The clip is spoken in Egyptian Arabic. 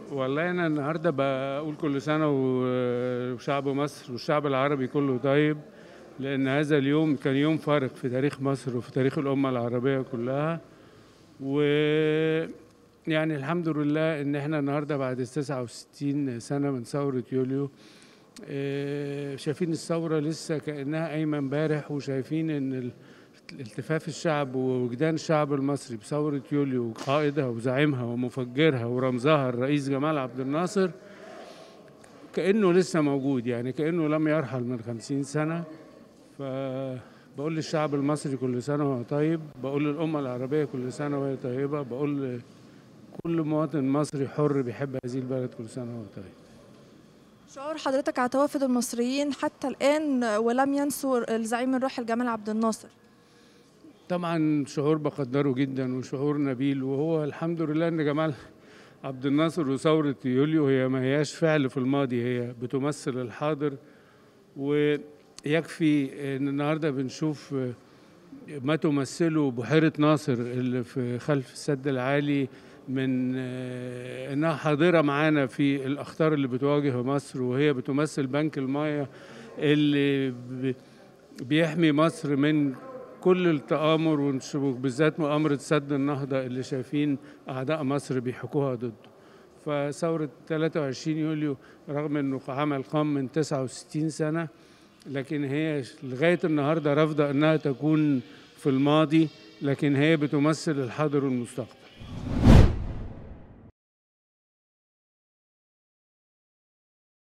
والله انا النهارده بقول كل سنه و- وشعب مصر والشعب العربي كله طيب لان هذا اليوم كان يوم فارق في تاريخ مصر وفي تاريخ الامه العربيه كلها و يعني الحمد لله ان احنا النهارده بعد 69 سنه من ثوره يوليو آه، شايفين الثوره لسه كانها قايمه امبارح وشايفين ان ال- التفاف الشعب ووجدان الشعب المصري بثورة يوليو وقائدها وزعيمها ومفجرها ورمزها الرئيس جمال عبد الناصر كأنه لسه موجود يعني كأنه لم يرحل من خمسين سنة فبقول للشعب المصري كل سنة وهو طيب بقول للأمة العربية كل سنة وهي طيبة بقول لكل مواطن مصري حر بيحب هذه البلد كل سنة وهو طيب شعور حضرتك على توافد المصريين حتى الآن ولم ينسوا الزعيم الراحل جمال عبد الناصر طبعا شعور بقدره جدا وشعور نبيل وهو الحمد لله ان جمال عبد الناصر وثورة يوليو هي ما هياش فعل في الماضي هي بتمثل الحاضر ويكفي ان النهارده بنشوف ما تمثله بحيرة ناصر اللي في خلف السد العالي من آه، انها حاضرة معانا في الاخطار اللي بتواجه مصر وهي بتمثل بنك المايه اللي ب- بيحمي مصر من كل التآمر ونش- وبالذات مؤامرة سد النهضة اللي شايفين أعداء مصر بيحكوها ضده فثورة 23 يوليو رغم أنه عمل قام من 69 سنة لكن هي لغاية النهاردة رافضة أنها تكون في الماضي لكن هي بتمثل الحاضر والمستقبل